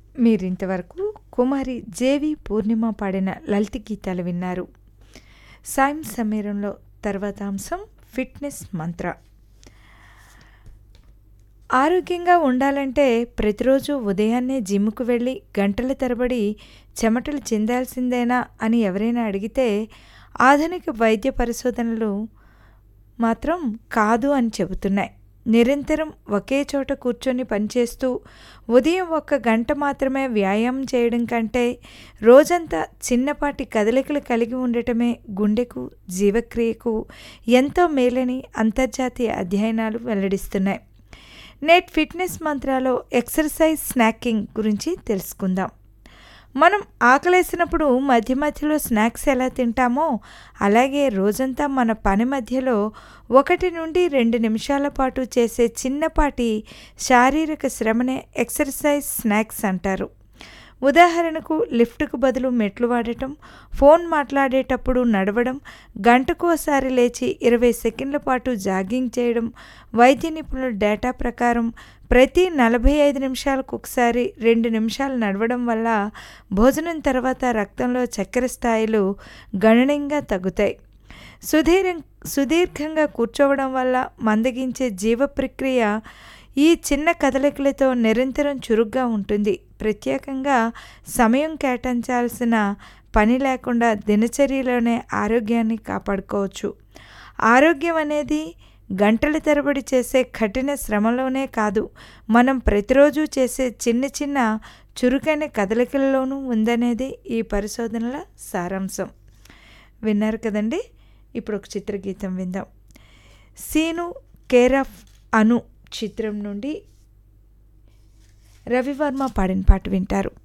మీరింతవరకు కుమారి జేవి పూర్ణిమ పాడిన లలిత గీతాలు విన్నారు సాయం సమీరంలో తర్వాత అంశం ఫిట్నెస్ మంత్ర ఆరోగ్యంగా ఉండాలంటే ప్రతిరోజు ఉదయాన్నే జిమ్కు వెళ్ళి గంటల తరబడి చెమటలు చిందాల్సిందేనా అని ఎవరైనా అడిగితే ఆధునిక వైద్య పరిశోధనలు మాత్రం కాదు అని చెబుతున్నాయి నిరంతరం ఒకే చోట కూర్చొని పనిచేస్తూ ఉదయం ఒక్క గంట మాత్రమే వ్యాయామం చేయడం కంటే రోజంతా చిన్నపాటి కదలికలు కలిగి ఉండటమే గుండెకు జీవక్రియకు ఎంతో మేలని అంతర్జాతీయ అధ్యయనాలు వెల్లడిస్తున్నాయి నేట్ ఫిట్నెస్ మంత్రాలో ఎక్సర్సైజ్ స్నాకింగ్ గురించి తెలుసుకుందాం మనం ఆకలేసినప్పుడు మధ్య మధ్యలో స్నాక్స్ ఎలా తింటామో అలాగే రోజంతా మన పని మధ్యలో ఒకటి నుండి రెండు నిమిషాల పాటు చేసే చిన్నపాటి శారీరక శ్రమనే ఎక్సర్సైజ్ స్నాక్స్ అంటారు ఉదాహరణకు లిఫ్ట్కు బదులు మెట్లు వాడటం ఫోన్ మాట్లాడేటప్పుడు నడవడం గంటకోసారి లేచి ఇరవై సెకండ్ల పాటు జాగింగ్ చేయడం వైద్య నిపుణుల డేటా ప్రకారం ప్రతి నలభై ఐదు నిమిషాలకు ఒకసారి రెండు నిమిషాలు నడవడం వల్ల భోజనం తర్వాత రక్తంలో చక్కెర స్థాయిలు గణనీయంగా తగ్గుతాయి సుదీర్ సుదీర్ఘంగా కూర్చోవడం వల్ల మందగించే జీవ ప్రక్రియ ఈ చిన్న కదలికలతో నిరంతరం చురుగ్గా ఉంటుంది ప్రత్యేకంగా సమయం కేటాయించాల్సిన పని లేకుండా దినచర్యలోనే ఆరోగ్యాన్ని కాపాడుకోవచ్చు ఆరోగ్యం అనేది గంటల తరబడి చేసే కఠిన శ్రమలోనే కాదు మనం ప్రతిరోజు చేసే చిన్న చిన్న చురుకైన కదలికలలోనూ ఉందనేది ఈ పరిశోధనల సారాంశం విన్నారు కదండి ఇప్పుడు ఒక చిత్రగీతం విందాం సీను కేర్ ఆఫ్ అను చిత్రం నుండి రవివర్మ పాడిన పాట వింటారు